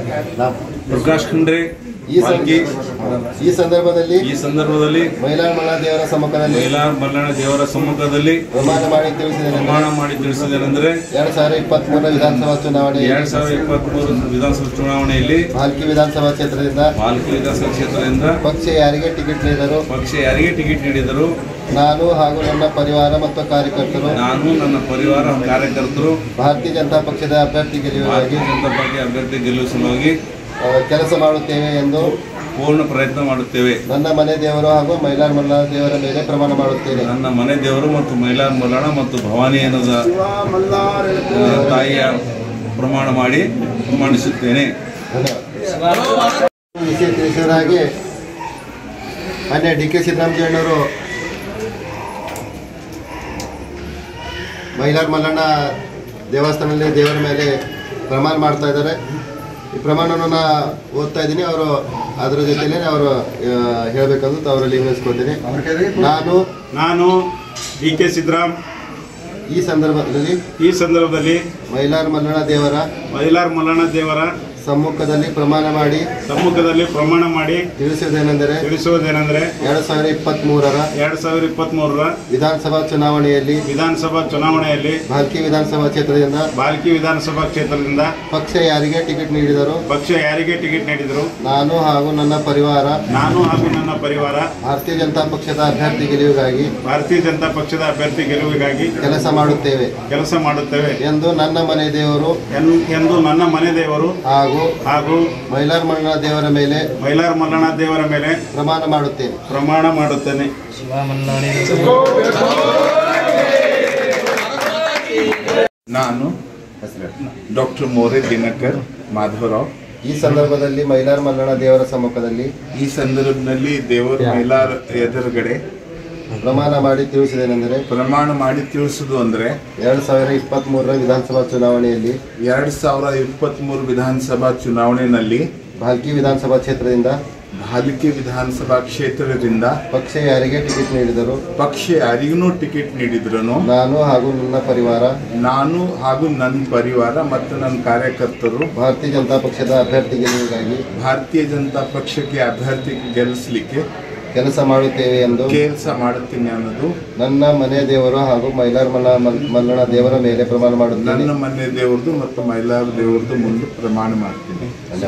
ನಾವು ಪ್ರಕಾಶ್ ಖಂಡ್ರೆ ಈ ಸಂ- ಪಾಲ್ಕಿ ಈ ಸಂದರ್ಭದಲ್ಲಿ ಈ ಸಂದರ್ಭದಲ್ಲಿ ಮಹಿಳಾ ಮಲ್ಲಾ ದೇವರ ಸಮ್ಮುಖದಲ್ಲಿ ಮಹಿಳಾ ಮಲ್ಲಣ್ಣ ದೇವರ ಸಮ್ಮುಖದಲ್ಲಿ ಪ್ರಮಾಣ ಮಾಡಿ ತಿಳಿಸಿದ್ದೇನೆ ಪ್ರಮಾಣ ಮಾಡಿ ತಿಳಿಸಿದ್ದೇನೆಂದರೆ ಎರಡ್ ಸಾವಿರದ ಇಪ್ಪತ್ತ್ ಮೂರರ ವಿಧಾನಸಭಾ ಚುನಾವಣೆ ಎರಡ್ ಸಾವಿರದ ಇಪ್ಪತ್ಮೂರು ವಿಧಾನಸಭಾ ಚುನಾವಣೆಯಲ್ಲಿ ಭಾಲ್ಕಿ ವಿಧಾನಸಭಾ ಕ್ಷೇತ್ರದಿಂದ ಪಾಲ್ಕಿ ವಿಧಾನಸಭಾ ಕ್ಷೇತ್ರದಿಂದ ಪಕ್ಷ ಯಾರಿಗೆ ಟಿಕೆಟ್ ನೀಡಿದರು ಪಕ್ಷ ಯಾರಿಗೆ ಟಿಕೆಟ್ ನೀಡಿದರು ನಾನು ಹಾಗೂ ನನ್ನ ಪರಿವಾರ ಮತ್ತು ಕಾರ್ಯಕರ್ತರು ನಾನು ನನ್ನ ಪರಿವಾರ ಕಾರ್ಯಕರ್ತರು ಭಾರತೀಯ ಜನತಾ ಪಕ್ಷದ ಅಭ್ಯರ್ಥಿ ಗೆಲುವಿಗಾಗಿ ಭಾರತೀಯ ಜನತಾ ಪಾರ್ಟಿ ಅಭ್ಯರ್ಥಿ ಗೆಲ್ಲುವ ಸಲುವಾಗಿ ಆ, ಕೆಲಸ ಮಾಡುತ್ತೇವೆ ಎಂದು ಪೂರ್ಣ ಪ್ರಯತ್ನ ಮಾಡುತ್ತೇವೆ ನನ್ನ ಮನೆ ದೇವರು ಹಾಗೂ ಮಹಿಳಾ ಮಲ್ಲಾ ದೇವರ ಮೇಲೆ ಪ್ರಮಾಣ ಮಾಡುತ್ತೇನೆ ನನ್ನ ಮನೆ ದೇವರು ಮತ್ತು ಮಹಿಳಾ ಮಲ್ಲಣ್ಣ ಮತ್ತು ಭವಾನಿ ಅನ್ನೋದ ಆ, ತಾಯಿಯ ಪ್ರಮಾಣ ಮಾಡಿ ಪ್ರಮಾಣಿಸುತ್ತೇನೆ ಧನ್ಯವಾದ ವಿಷಯ ತಿಳಿಸಿದ ಹಾಗೆ ಮಾನ್ಯ ಡಿ ಕೆ ಸಿದ್ದರಾಮಯ್ಯನವರು ಮೈಲಾರ್ ಮಲ್ಲಣ್ಣ ದೇವಸ್ಥಾನದಲ್ಲಿ ದೇವರ ಮೇಲೆ ಪ್ರಮಾಣ ಮಾಡ್ತಾ ಇದ್ದಾರೆ ಈ ಪ್ರಮಾಣವನ್ನು ನಾ ಓದ್ತಾ ಇದ್ದೀನಿ ಅವರು ಅದರ ಜೊತೆಲೇ ಅವರು ಹೇಳಬೇಕಂತ ಅವರಲ್ಲಿ ವಿನಿಸ್ಕೊತೀನಿ ನಾನು ನಾನು ಡಿ ಕೆ ಸಿದ್ದರಾಮ್ ಈ ಸಂದರ್ಭದಲ್ಲಿ ಈ ಸಂದರ್ಭದಲ್ಲಿ ಮೈಲಾರ್ ಮಲ್ಲಣ್ಣ ದೇವರ ಮೈಲಾರ್ ಮಲ್ಲಣ್ಣ ದೇವರ ಸಮ್ಮುಖದಲ್ಲಿ ಪ್ರಮಾಣ ಮಾಡಿ ಸಮ್ಮುಖದಲ್ಲಿ ಪ್ರಮಾಣ ಮಾಡಿ ತಿಳಿಸುವುದೇನೆಂದರೆ ತಿಳಿಸುವುದೇನೆಂದರೆ ಎರಡು ಸಾವಿರದ ಇಪ್ಪತ್ತ್ ಮೂರರ ಎರಡ್ ಸಾವಿರದ ಇಪ್ಪತ್ತ್ ಮೂರರ ವಿಧಾನಸಭಾ ಚುನಾವಣೆಯಲ್ಲಿ ವಿಧಾನಸಭಾ ಚುನಾವಣೆಯಲ್ಲಿ ಭಾಲ್ಕಿ ವಿಧಾನಸಭಾ ಕ್ಷೇತ್ರದಿಂದ ಬಾಲ್ಕಿ ವಿಧಾನಸಭಾ ಕ್ಷೇತ್ರದಿಂದ ಪಕ್ಷ ಯಾರಿಗೆ ಟಿಕೆಟ್ ನೀಡಿದರು ಪಕ್ಷ ಯಾರಿಗೆ ಟಿಕೆಟ್ ನೀಡಿದರು ನಾನು ಹಾಗೂ ನನ್ನ ಪರಿವಾರ ನಾನು ಹಾಗೂ ನನ್ನ ಪರಿವಾರ ಭಾರತೀಯ ಜನತಾ ಪಕ್ಷದ ಅಭ್ಯರ್ಥಿ ಗೆಲುವಿಗಾಗಿ ಭಾರತೀಯ ಜನತಾ ಪಕ್ಷದ ಅಭ್ಯರ್ಥಿ ಗೆಲುವಿಗಾಗಿ ಕೆಲಸ ಮಾಡುತ್ತೇವೆ ಕೆಲಸ ಮಾಡುತ್ತೇವೆ ಎಂದು ನನ್ನ ಮನೆ ದೇವರು ಎನ್- ಎಂದು ನನ್ನ ಮನೆ ದೇವರು ಹಾಗೂ ಹಾಗೂ ಮೈಲಾರ್ ಮಲ್ಲಣ್ಣ ದೇವರ ಮೇಲೆ ಮೈಲಾರ್ ಮಲ್ಲಣ್ಣ ದೇವರ ಮೇಲೆ ಪ್ರಮಾಣ ಮಾಡುತ್ತೇನೆ ಪ್ರಮಾಣ ಮಾಡುತ್ತೇನೆ ನಾನು ಡಾಕ್ಟರ್ ಮೋರೆ ದಿನಕರ್ ಮಾಧವರಾವ್ ಈ ಸಂದರ್ಭದಲ್ಲಿ ಮೈಲಾರ್ ಮಲ್ಲಣ್ಣ ದೇವರ ಸಮ್ಮುಖದಲ್ಲಿ ಈ ಸಂದರ್ಭದಲ್ಲಿ ದೇವರ ಮೈಲಾರ ಎದುರುಗಡೆ ಪ್ರಮಾಣ ಮಾಡಿ ತಿಳಿಸಿದೇನೆಂದರೆ ಪ್ರಮಾಣ ಮಾಡಿ ತಿಳಿಸುದು ಅಂದ್ರೆ ಎರಡು ಸಾವಿರದ ಇಪ್ಪತ್ತ್ ಮೂರರ ವಿಧಾನಸಭಾ ಚುನಾವಣೆಯಲ್ಲಿ ಎರಡ್ ಸಾವಿರದ ಇಪ್ಪತ್ತ್ ಮೂರು ವಿಧಾನಸಭಾ ಚುನಾವಣೆಯಲ್ಲಿ ಭಾಲ್ಕಿ ವಿಧಾನಸಭಾ ಕ್ಷೇತ್ರದಿಂದ ಭಾಲಿಕೆ ವಿಧಾನಸಭಾ ಕ್ಷೇತ್ರದಿಂದ ಪಕ್ಷ ಯಾರಿಗೆ ಟಿಕೆಟ್ ನೀಡಿದರು ಪಕ್ಷ ಯಾರಿಗೂ ಟಿಕೆಟ್ ನೀಡಿದ್ರು ನಾನು ಹಾಗೂ ನನ್ನ ಪರಿವಾರ ನಾನು ಹಾಗೂ ನನ್ನ ಪರಿವಾರ ಮತ್ತು ನನ್ನ ಕಾರ್ಯಕರ್ತರು ಭಾರತೀಯ ಜನತಾ ಪಕ್ಷದ ಅಭ್ಯರ್ಥಿ ಗೆಲುವಿಗಾಗಿ ಭಾರತೀಯ ಜನತಾ ಪಕ್ಷಕ್ಕೆ ಅಭ್ಯರ್ಥಿ ಗೆಲ್ಲಿಸಲಿಕ್ಕೆ ಕೆಲಸ ಮಾಡುತ್ತೇವೆ ಎಂದು ಕೆಲಸ ಮಾಡುತ್ತೀನಿ ಅನ್ನೋದು ನನ್ನ ಮನೆ ದೇವರು ಹಾಗೂ ಮೈಲಾರ್ ಮಲ್ಲ ಮಲ್ಲಣ್ಣ ದೇವರ ಮೇಲೆ ಪ್ರಮಾಣ ಮಾಡುತ್ತೇನೆ ನನ್ನ ಮನೆ ದೇವ್ರದ್ದು ಮತ್ತು ಮೈಲಾರ ದೇವ್ರದ್ದು ಮುಂದೆ ಪ್ರಮಾಣ ಮಾಡ್ತೀನಿ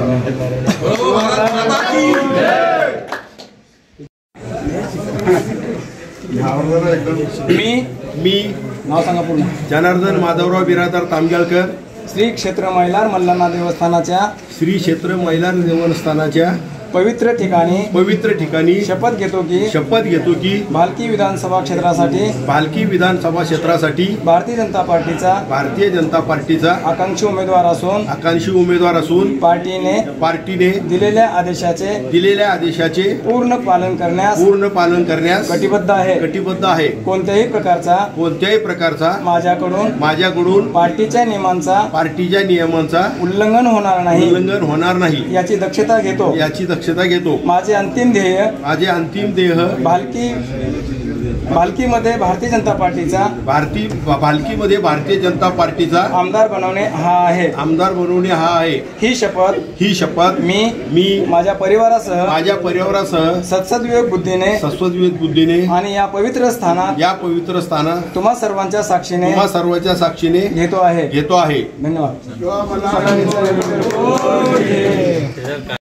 मी मी नाव सांगा पूर्ण जनार्दन माधवराव बिरादार तामगाळकर श्री क्षेत्र महिलार मल्लांना देवस्थानाच्या श्री क्षेत्र महिला देवस्थानाच्या पवित्र ठिकाणी पवित्र ठिकाणी शपथ घेतो की शपथ घेतो की भालकी विधानसभा क्षेत्रासाठी पालखी विधानसभा क्षेत्रासाठी भारतीय जनता पार्टीचा भारतीय जनता पार्टीचा आकांक्षी उमेदवार असून आकांक्षी उमेदवार असून पार्टीने पार्टीने दिलेल्या आदेशाचे दिलेल्या आदेशाचे पूर्ण पालन करण्यास पूर्ण पालन करण्यास कटिबद्ध आहे कटिबद्ध आहे कोणत्याही प्रकारचा कोणत्याही प्रकारचा माझ्याकडून माझ्याकडून पार्टीच्या नियमांचा पार्टीच्या नियमांचा उल्लंघन होणार नाही उल्लंघन होणार नाही याची दक्षता घेतो याची दक्षता घेतो माझे अंतिम ध्येय माझे अंतिम देह भालकी भालकीमध्ये भारतीय जनता पार्टीचा भारती भालकीमध्ये भारतीय जनता पार्टीचा आमदार बनवणे हा आहे आमदार बनवणे हा आहे ही शपथ ही शपथ मी मी माझ्या परिवारासह माझ्या परिवारासह सत्सद्विवेक बुद्धीने सस्वद्विवेक बुद्धीने आणि या पवित्र स्थानात या पवित्र स्थानात तुम्हा सर्वांच्या साक्षीने तुम्हा सर्वांच्या साक्षीने घेतो आहे घेतो आहे धन्यवाद